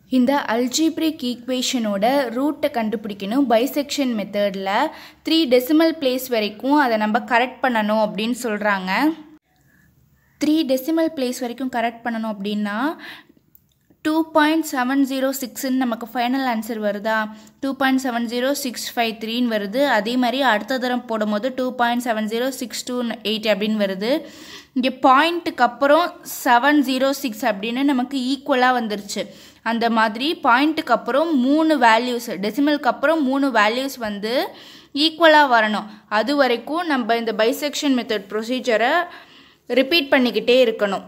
இந்த அல்ஜிப்ரிக் ஈக்குவேஷனோட ரூட்டை கண்டுபிடிக்கணும் பைசெக்ஷன் மெத்தடில் த்ரீ டெசிமல் பிளேஸ் வரைக்கும் அதை நம்ம கரெக்ட் பண்ணணும் அப்படின்னு சொல்கிறாங்க த்ரீ டெசிமல் பிளேஸ் வரைக்கும் கரெக்ட் பண்ணணும் அப்படின்னா டூ பாயிண்ட் செவன் ஜீரோ சிக்ஸ்ன்னு நமக்கு ஃபைனல் ஆன்சர் வருதா two point seven zero six five த்ரீன்னு வருது அதே மாதிரி அடுத்த தரம் போடும்போது two point seven zero six two eight அப்படின்னு வருது இங்கே பாயிண்ட்டுக்கு அப்புறம் செவன் ஜீரோ சிக்ஸ் அப்படின்னு நமக்கு ஈக்குவலாக வந்துருச்சு அந்த மாதிரி பாயிண்ட்டுக்கு அப்புறம் மூணு வேல்யூஸ் டெசிமலுக்கு அப்புறம் மூணு வேல்யூஸ் வந்து ஈக்குவலாக வரணும் அது வரைக்கும் நம்ம இந்த பைசெக்ஷன் மெத்தட் ப்ரொசீஜரை ரிப்பீட் பண்ணிக்கிட்டே இருக்கணும்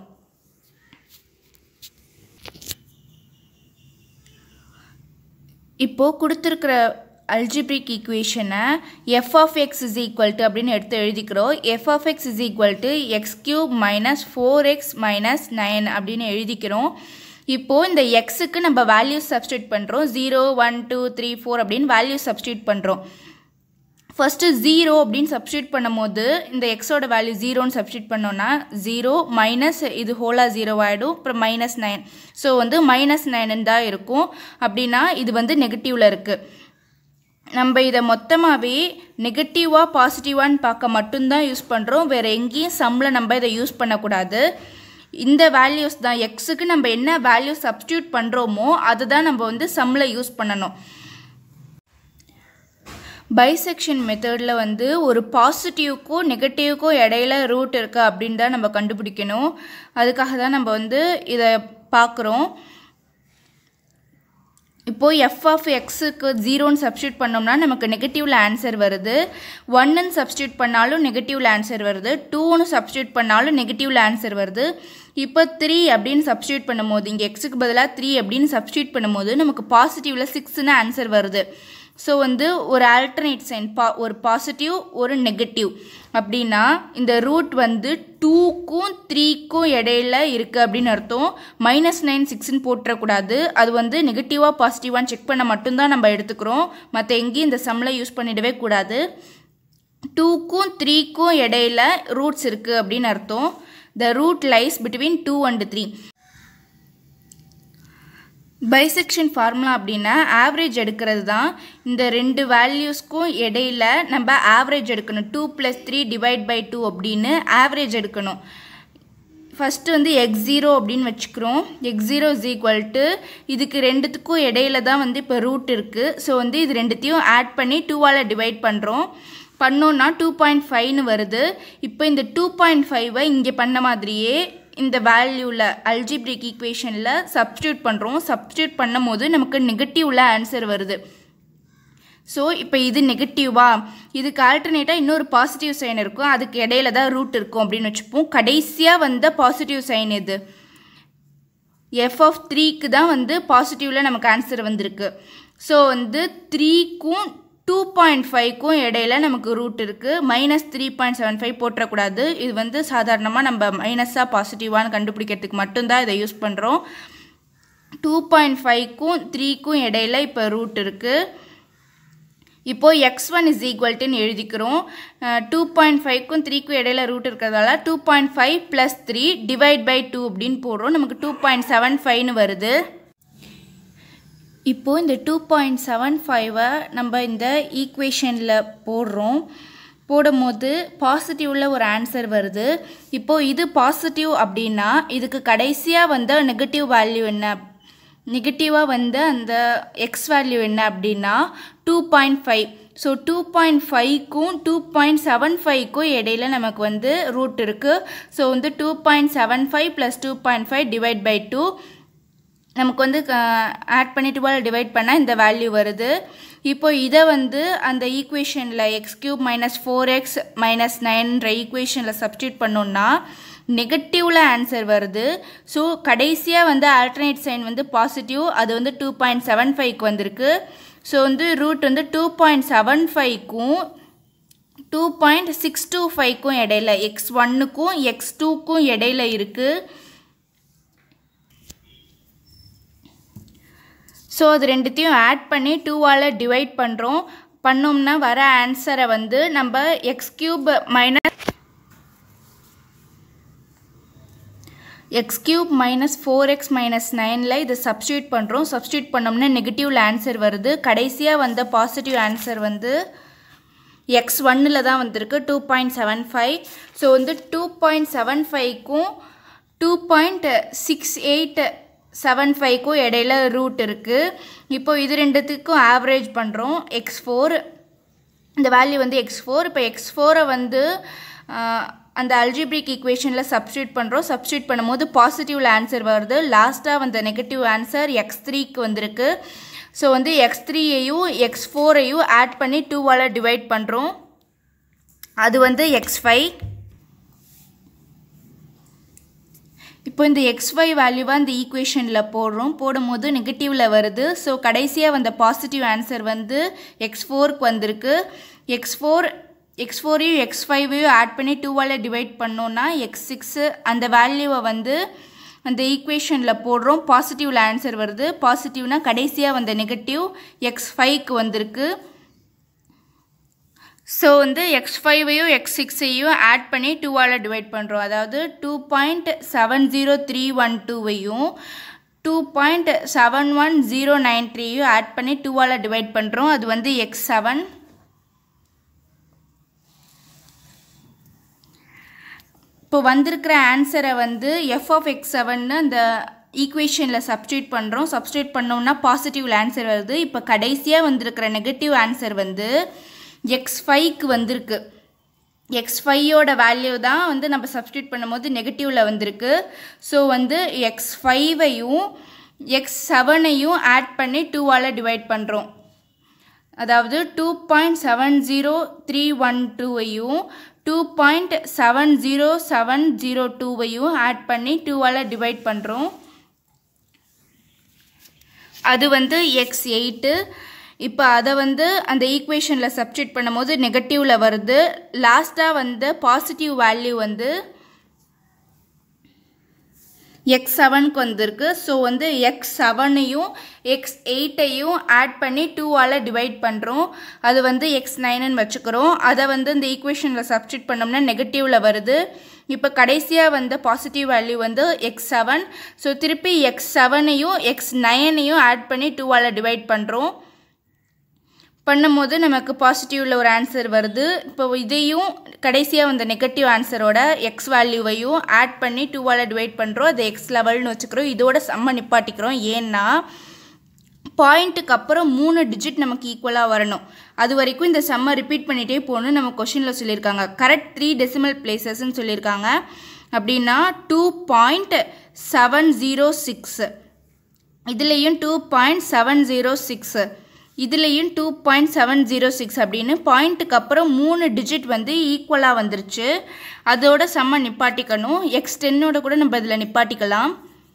இப்போது கொடுத்துருக்கிற அல்ஜிப்ரிக் ஈக்குவேஷனை f of x is equal to அப்படின்னு எடுத்து எழுதிக்கிறோம் f of x is equal to x cube minus four x minus nine அப்படின்னு எழுதிக்கிறோம் இப்போது இந்த எக்ஸுக்கு நம்ம வேல்யூஸ் சப்ஸ்டியூட் பண்ணுறோம் zero one two three four அப்படின்னு வேல்யூஸ் சப்ஸ்டியூட் பண்ணுறோம் ஃபஸ்ட்டு ஜீரோ அப்படின்னு சப்ஸ்டியூட் பண்ணும்போது இந்த எக்ஸோட வேல்யூ ஜீரோன்னு சப்ஸ்டியூட் பண்ணோன்னா ஜீரோ மைனஸ் இது ஹோலாக ஜீரோ ஆகிடும் அப்புறம் மைனஸ் நைன் ஸோ வந்து மைனஸ் நைன் தான் இருக்கும் அப்படின்னா இது வந்து நெகட்டிவில் இருக்குது நம்ம இதை மொத்தமாகவே நெகட்டிவாக பாசிட்டிவான்னு பார்க்க மட்டும்தான் யூஸ் பண்ணுறோம் வேறு எங்கேயும் சம்மில் நம்ம இதை யூஸ் பண்ணக்கூடாது இந்த வேல்யூஸ் தான் எக்ஸுக்கு நம்ம என்ன வேல்யூ சப்ஸ்டியூட் பண்ணுறோமோ அதை தான் நம்ம வந்து சம்மில் யூஸ் பண்ணணும் பைசெக்ஷன் மெத்தடில் வந்து ஒரு பாசிட்டிவ்க்கும் நெகட்டிவ்க்கும் இடையில ரூட் இருக்கா அப்படின்னு தான் நம்ம கண்டுபிடிக்கணும் அதுக்காக தான் நம்ம வந்து இதை பார்க்குறோம் இப்போது எஃப் ஆஃப் எக்ஸுக்கு ஜீரோன்னு சப்ஸ்டியூட் பண்ணோம்னா நமக்கு நெகட்டிவில் ஆன்சர் வருது ஒன்னுன்னு சப்ஸ்டியூட் பண்ணாலும் நெகட்டிவில் ஆன்சர் வருது டூன்னு சப்ஸ்டியூட் பண்ணாலும் நெகட்டிவில் ஆன்சர் வருது இப்போ த்ரீ அப்படின்னு சப்ஸ்டியூட் பண்ணும்போது இங்கே எக்ஸுக்கு பதிலாக த்ரீ அப்படின்னு சப்ஸ்டியூட் பண்ணும்போது நமக்கு பாசிட்டிவில் சிக்ஸ்னு ஆன்சர் வருது ஸோ வந்து ஒரு ஆல்டர்னேட் சைன் பா ஒரு பாசிட்டிவ் ஒரு நெகட்டிவ் அப்படின்னா இந்த ரூட் வந்து டூக்கும் த்ரீக்கும் இடையில இருக்குது அப்படின்னு அர்த்தம் மைனஸ் நைன் சிக்ஸ்ன்னு போட்டுறக்கூடாது அது வந்து நெகட்டிவாக பாசிட்டிவான்னு செக் பண்ண மட்டும்தான் நம்ம எடுத்துக்கிறோம் மற்ற எங்கேயும் இந்த சம்மில் யூஸ் பண்ணிடவே கூடாது டூக்கும் த்ரீக்கும் இடையில ரூட்ஸ் இருக்குது அப்படின்னு அர்த்தம் the root lies between two and three bisection formula அப்படின்னா ஆவரேஜ் எடுக்கிறது தான் இந்த ரெண்டு வேல்யூஸ்க்கும் இடையில நம்ம ஆவரேஜ் எடுக்கணும் two plus three divide by two அப்படின்னு ஆவரேஜ் எடுக்கணும் ஃபஸ்ட்டு வந்து எக்ஸ் ஜீரோ அப்படின்னு வச்சுக்கிறோம் x zero is equal to இதுக்கு ரெண்டுத்துக்கும் இடையில தான் வந்து இப்போ ரூட் இருக்குது ஸோ வந்து இது ரெண்டுத்தையும் ஆட் பண்ணி டூவால் டிவைட் பண்ணுறோம் பண்ணோன்னா டூ பாயிண்ட் ஃபைவ்னு வருது இப்போ இந்த டூ பாயிண்ட் ஃபைவை இங்கே பண்ண மாதிரியே இந்த வேல்யூவில் அல்ஜிப்ரிக் ஈக்குவேஷனில் சப்ஸ்டியூட் பண்ணுறோம் சப்ஸ்டியூட் பண்ணும் போது நமக்கு நெகட்டிவில் ஆன்சர் வருது ஸோ இப்போ இது நெகட்டிவா இதுக்கு ஆல்டர்னேட்டாக இன்னொரு பாசிட்டிவ் சைன் இருக்கும் அதுக்கு இடையில தான் ரூட் இருக்கும் அப்படின்னு வச்சுப்போம் கடைசியாக வந்த பாசிட்டிவ் சைன் இது எஃப் ஆஃப் த்ரீக்கு தான் வந்து பாசிட்டிவில் நமக்கு ஆன்சர் வந்திருக்கு ஸோ வந்து த்ரீக்கும் டூ பாயிண்ட் ஃபைவ்க்கும் இடையில நமக்கு ரூட் இருக்குது minus three point seven five போட்டுறக்கூடாது இது வந்து சாதாரணமாக நம்ம மைனஸாக பாசிட்டிவான்னு கண்டுபிடிக்கிறதுக்கு மட்டும்தான் இதை யூஸ் பண்ணுறோம் டூ பாயிண்ட் ஃபைவ்க்கும் த்ரீக்கும் இடையில இப்போ ரூட் இருக்குது இப்போது எக்ஸ் ஒன் இஸ் ஈக்குவல்ட்டுன்னு எழுதிக்கிறோம் டூ பாயிண்ட் ஃபைவ்க்கும் த்ரீக்கும் இடையில ரூட் இருக்கிறதால two point five plus three divide by two அப்படின்னு போடுறோம் நமக்கு டூ பாயிண்ட் செவன் ஃபைவ்னு வருது இப்போது இந்த டூ பாயிண்ட் செவன் ஃபைவை நம்ம இந்த ஈக்குவேஷனில் போடுறோம் போடும்போது பாசிட்டிவில் ஒரு ஆன்சர் வருது இப்போது இது பாசிட்டிவ் அப்படின்னா இதுக்கு கடைசியாக வந்த நெகட்டிவ் வேல்யூ என்ன நெகட்டிவாக வந்து அந்த எக்ஸ் வேல்யூ என்ன அப்படின்னா two point five so two point ஃபைவ்க்கும் டூ பாயிண்ட் செவன் ஃபைவ்க்கும் இடையில நமக்கு வந்து ரூட் இருக்குது ஸோ வந்து two point seven five plus two point five divide by two நமக்கு வந்து ஆட் பண்ணி டுவெல் டிவைட் பண்ணால் இந்த வேல்யூ வருது இப்போ இதை வந்து அந்த ஈக்குவேஷனில் x cube minus four x minus நைன்ற ஈக்குவேஷனில் சப்ஸ்டியூட் பண்ணோன்னா நெகட்டிவில் ஆன்சர் வருது ஸோ கடைசியாக வந்து ஆல்டர்னேட் சைன் வந்து பாசிட்டிவ் அது வந்து டூ பாயிண்ட் செவன் ஃபைவ்க்கு வந்திருக்கு ஸோ வந்து ரூட் வந்து டூ பாயிண்ட் செவன் ஃபைவ்க்கும் டூ பாயிண்ட் சிக்ஸ் டூ ஃபைவ்க்கும் இடையில எக்ஸ் ஒன்னுக்கும் எக்ஸ் டூக்கும் இடையில இருக்குது ஸோ அது ரெண்டுத்தையும் ஆட் பண்ணி டூவால் டிவைட் பண்ணுறோம் பண்ணோம்னா வர ஆன்சரை வந்து நம்ம x cube minus x cube minus four x minus நைனில் இதை சப்ஸ்டியூட் பண்ணுறோம் சப்ஸ்டியூட் பண்ணோம்னா நெகட்டிவில் ஆன்சர் வருது கடைசியாக வந்த பாசிட்டிவ் ஆன்சர் வந்து எக்ஸ் ஒன்னில் தான் வந்திருக்கு two point seven five so வந்து டூ பாயிண்ட் செவன் ஃபைவ்க்கும் two point six eight seven ஃபைவ்க்கும் இடையில ரூட் இருக்குது இப்போ இது ரெண்டுத்துக்கும் ஆவரேஜ் பண்ணுறோம் எக்ஸ் ஃபோர் இந்த வேல்யூ வந்து எக்ஸ் ஃபோர் இப்போ எக்ஸ் ஃபோரை வந்து அந்த அல்ஜிப்ரிக் ஈக்குவேஷனில் சப்ஸ்டியூட் பண்ணுறோம் சப்ஸ்டியூட் பண்ணும்போது பாசிட்டிவில் ஆன்சர் வருது லாஸ்ட்டாக வந்த நெகட்டிவ் ஆன்சர் எக்ஸ் த்ரீக்கு வந்திருக்கு ஸோ வந்து எக்ஸ் த்ரீயையும் எக்ஸ் ஃபோரையும் ஆட் பண்ணி டூவால் டிவைட் பண்ணுறோம் அது வந்து எக்ஸ் ஃபைவ் இப்போ இந்த எக்ஸ் ஒய் வேல்யூவை இந்த ஈக்குவேஷனில் போடுறோம் போடும்போது நெகட்டிவில் வருது ஸோ கடைசியாக வந்த பாசிட்டிவ் ஆன்சர் வந்து எக்ஸ் ஃபோருக்கு வந்திருக்கு எக்ஸ் ஃபோர் எக்ஸ் ஃபோரையும் எக்ஸ் ஃபைவையும் ஆட் பண்ணி டூவால் டிவைட் பண்ணோன்னா எக்ஸ் சிக்ஸு அந்த வேல்யூவை வந்து அந்த ஈக்குவேஷனில் போடுறோம் பாசிட்டிவில் ஆன்சர் வருது பாசிட்டிவ்னா கடைசியாக வந்த நெகட்டிவ் எக்ஸ் ஃபைவ்க்கு வந்திருக்கு ஸோ வந்து எக்ஸ் ஃபைவையும் எக்ஸ் சிக்ஸையும் ஆட் பண்ணி டூவால் டிவைட் பண்ணுறோம் அதாவது two point seven zero three one டூவையும் two point seven one zero nine த்ரீயும் ஆட் பண்ணி டூவால் டிவைட் பண்ணுறோம் அது வந்து எக்ஸ் செவன் இப்போ வந்திருக்கிற ஆன்சரை வந்து எஃப் ஆஃப் எக்ஸ் செவன்னு அந்த ஈக்குவேஷனில் சப்ஸ்டியூட் பண்ணுறோம் சப்ஸ்டியூட் பண்ணோம்னா பாசிட்டிவ் ஆன்சர் வருது இப்போ கடைசியாக வந்திருக்கிற நெகட்டிவ் ஆன்சர் வந்து எக்ஸ் ஃபைவ்க்கு வந்திருக்கு எக்ஸ் ஃபையோட வேல்யூ தான் வந்து நம்ம சப்ஸ்டியூட் பண்ணும்போது நெகட்டிவில் வந்திருக்கு ஸோ வந்து எக்ஸ் ஃபைவையும் எக்ஸ் செவனையும் ஆட் பண்ணி டூவால் டிவைட் பண்ணுறோம் அதாவது two point seven zero three one டூவையும் two point seven zero seven zero டூவையும் ஆட் பண்ணி டூவால் டிவைட் பண்ணுறோம் அது வந்து எக்ஸ் எயிட்டு இப்போ அதை வந்து அந்த ஈக்குவேஷனில் சப்ஸ்டியூட் பண்ணும்போது நெகட்டிவில் வருது லாஸ்ட்டாக வந்து பாசிட்டிவ் வேல்யூ வந்து எக்ஸ் செவனுக்கு வந்திருக்கு ஸோ வந்து எக்ஸ் செவனையும் எக்ஸ் எயிட்டையும் ஆட் பண்ணி டூவால் டிவைட் பண்ணுறோம் அது வந்து எக்ஸ் நைனுன்னு வச்சுக்கிறோம் அதை வந்து இந்த ஈக்குவேஷனில் சப்ஸ்டியூட் பண்ணோம்னா நெகட்டிவில் வருது இப்போ கடைசியாக வந்த பாசிட்டிவ் வேல்யூ வந்து எக்ஸ் செவன் ஸோ திருப்பி எக்ஸ் செவனையும் எக்ஸ் நைனையும் ஆட் பண்ணி டூவால் டிவைட் பண்ணுறோம் பண்ணும்போது நமக்கு பாசிட்டிவில் ஒரு ஆன்சர் வருது இப்போ இதையும் கடைசியாக வந்த நெகட்டிவ் ஆன்சரோட எக்ஸ் வேல்யூவையும் ஆட் பண்ணி டூவால் டிவைட் பண்ணுறோம் அது எக்ஸ் லெவல்னு வச்சுக்கிறோம் இதோட செம்ம நிப்பாட்டிக்கிறோம் ஏன்னா பாயிண்ட்டுக்கு அப்புறம் மூணு டிஜிட் நமக்கு ஈக்குவலாக வரணும் அது வரைக்கும் இந்த செம்ம ரிப்பீட் பண்ணிகிட்டே போகணும் நம்ம கொஷினில் சொல்லியிருக்காங்க கரெக்ட் த்ரீ டெசிமல் பிளேசஸ்ன்னு சொல்லியிருக்காங்க அப்படின்னா two point seven zero six இதுலேயும் two point seven zero six இதுலேயும் two point seven zero six அப்படின்னு பாயிண்ட்டுக்கு அப்புறம் மூணு டிஜிட் வந்து ஈக்குவலாக வந்துருச்சு அதோட செம்ம நிப்பாட்டிக்கணும் எக்ஸ் டென்னோட கூட நம்ம இதில் நிப்பாட்டிக்கலாம்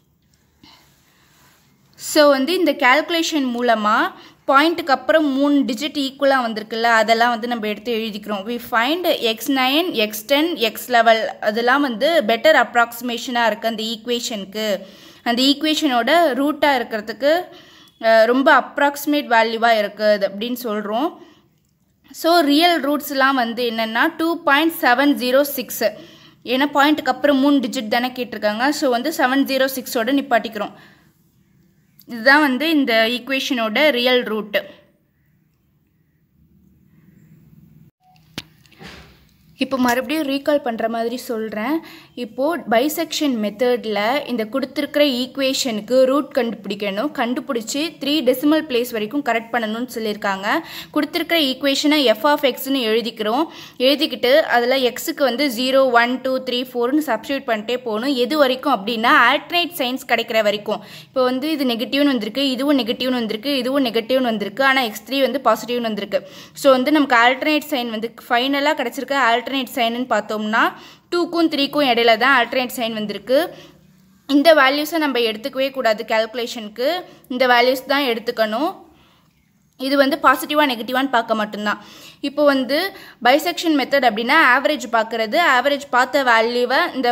ஸோ வந்து இந்த கேல்குலேஷன் மூலமாக பாயிண்ட்டுக்கு அப்புறம் மூணு டிஜிட் ஈக்குவலாக வந்திருக்குல்ல அதெல்லாம் வந்து நம்ம எடுத்து எழுதிக்கிறோம் we find x nine x ten x level அதெல்லாம் வந்து பெட்டர் அப்ராக்சிமேஷனாக இருக்குது அந்த ஈக்குவேஷனுக்கு அந்த ஈக்குவேஷனோட ரூட்டாக இருக்கிறதுக்கு ரொம்ப அப்ராக்சிமேட் வேல்யூவாக இருக்குது அப்படின்னு சொல்கிறோம் ஸோ ரியல் ரூட்ஸ்லாம் வந்து என்னென்னா two point seven zero six ஏன்னா பாயிண்ட்டுக்கு அப்புறம் மூணு டிஜிட் தானே கேட்டிருக்காங்க ஸோ வந்து செவன் ஜீரோ சிக்ஸோட நிப்பாட்டிக்கிறோம் இதுதான் வந்து இந்த ஈக்குவேஷனோட ரியல் ரூட்டு இப்போ மறுபடியும் ரீகால் பண்ணுற மாதிரி சொல்கிறேன் இப்போது பைசெக்ஷன் மெத்தடில் இந்த கொடுத்துருக்கிற ஈக்குவேஷனுக்கு ரூட் கண்டுபிடிக்கணும் கண்டுபிடிச்சி த்ரீ டெசிமல் பிளேஸ் வரைக்கும் கரெக்ட் பண்ணணும்னு சொல்லியிருக்காங்க கொடுத்துருக்கிற ஈக்குவேஷனை எஃப் ஆஃப் எக்ஸ்னு எழுதிக்கிறோம் எழுதிக்கிட்டு அதில் எக்ஸுக்கு வந்து ஜீரோ ஒன் டூ த்ரீ ஃபோர்னு சப்ஸ்டியூட் பண்ணிட்டே போகணும் எது வரைக்கும் அப்படின்னா ஆல்டர்னேட் சைன்ஸ் கிடைக்கிற வரைக்கும் இப்போ வந்து இது நெகட்டிவ்னு வந்திருக்கு இதுவும் நெகட்டிவ்னு வந்திருக்கு இதுவும் நெகட்டிவ்னு வந்திருக்கு ஆனால் எக்ஸ் த்ரீ வந்து பாசிட்டிவ்னு வந்திருக்கு ஸோ வந்து நமக்கு ஆல்டர்னேட் சைன் வந்து ஃபைனலாக கிடச்சிருக்க ஆல்டர்னேட் சைனுன்னு பார்த்தோம்னா டூக்கும் த்ரீக்கும் இடையில தான் ஆல்டர்னேட் சைன் வந்திருக்கு இந்த வேல்யூஸை நம்ம எடுத்துக்கவே கூடாது கேல்குலேஷனுக்கு இந்த வேல்யூஸ் தான் எடுத்துக்கணும் இது வந்து பாசிட்டிவாக நெகட்டிவான்னு பார்க்க மட்டும்தான் இப்போ வந்து பைசெக்ஷன் மெத்தட் அப்படின்னா ஆவரேஜ் பார்க்குறது ஆவரேஜ் பார்த்த வேல்யூவை இந்த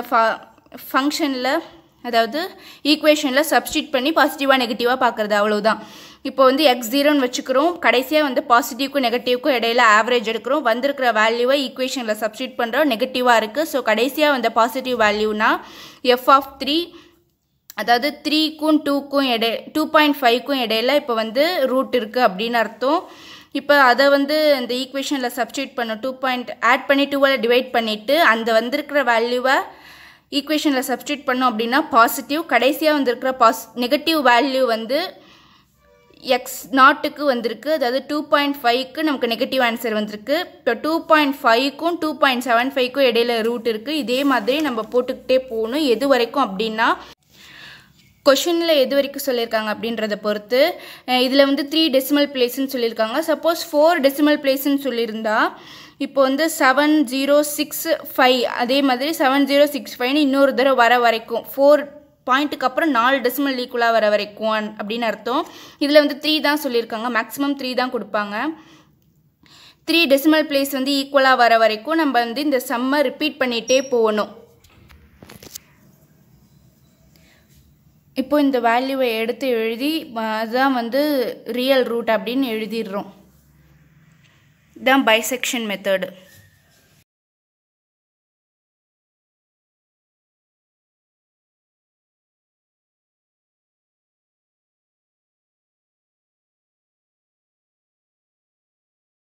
ஃபங்க்ஷனில் அதாவது ஈக்குவேஷனில் சப்ஸ்டியூட் பண்ணி பாசிட்டிவாக நெகட்டிவாக பார்க்குறது அவ்வளவுதான் இப்போ வந்து எக்ஸ் ஜீரோன்னு வச்சுக்கிறோம் கடைசியாக வந்து பாசிட்டிவ்க்கும் நெகட்டிவ்க்கும் இடையில ஆவரேஜ் எடுக்கிறோம் வந்திருக்கிற வேல்யூவை ஈக்குவேஷனில் சப்ஸ்டியூட் பண்ணுறோம் நெகட்டிவாக இருக்குது ஸோ கடைசியாக வந்த பாசிட்டிவ் வேல்யூனா எஃப் ஆஃப் த்ரீ அதாவது த்ரீக்கும் டூக்கும் இடை டூ பாயிண்ட் ஃபைவ்க்கும் இடையில இப்போ வந்து ரூட் இருக்குது அப்படின்னு அர்த்தம் இப்போ அதை வந்து இந்த ஈக்குவேஷனில் சப்ஸ்டியூட் பண்ண டூ பாயிண்ட் ஆட் பண்ணி டூவால் டிவைட் பண்ணிவிட்டு அந்த வந்திருக்கிற வேல்யூவை ஈக்குவேஷனில் சப்ஸ்டியூட் பண்ணோம் அப்படின்னா பாசிட்டிவ் கடைசியாக வந்திருக்கிற பாஸ் நெகட்டிவ் வேல்யூ வந்து எக்ஸ் நாட்டுக்கு வந்திருக்கு அதாவது டூ பாயிண்ட் ஃபைவ்க்கு நமக்கு நெகட்டிவ் ஆன்சர் வந்திருக்கு இப்போ டூ பாயிண்ட் ஃபைவ்க்கும் டூ பாயிண்ட் செவன் ஃபைவ்க்கும் இடையில ரூட் இருக்குது இதே மாதிரி நம்ம போட்டுக்கிட்டே போகணும் எது வரைக்கும் அப்படின்னா கொஷினில் எது வரைக்கும் சொல்லியிருக்காங்க அப்படின்றத பொறுத்து இதில் வந்து த்ரீ டெசிமல் பிளேஸ்ன்னு சொல்லியிருக்காங்க சப்போஸ் ஃபோர் டெசிமல் பிளேஸ்ன்னு சொல்லியிருந்தா இப்போ வந்து செவன் ஜீரோ சிக்ஸ் ஃபைவ் அதே மாதிரி செவன் ஜீரோ சிக்ஸ் ஃபைவ்னு இன்னொரு தடவை வர வரைக்கும் ஃபோர் பாயிண்ட்டுக்கு அப்புறம் நாலு டெசிமல் ஈக்குவலாக வர வரைக்கும் அப்படின்னு அர்த்தம் இதில் வந்து த்ரீ தான் சொல்லியிருக்காங்க மேக்ஸிமம் த்ரீ தான் கொடுப்பாங்க த்ரீ டெசிமல் பிளேஸ் வந்து ஈக்குவலாக வர வரைக்கும் நம்ம வந்து இந்த சம்மை ரிப்பீட் பண்ணிகிட்டே போகணும் இப்போ இந்த வேல்யூவை எடுத்து எழுதி அதுதான் வந்து ரியல் ரூட் அப்படின்னு எழுதிடுறோம் இதுதான் பைசெக்ஷன் மெத்தடு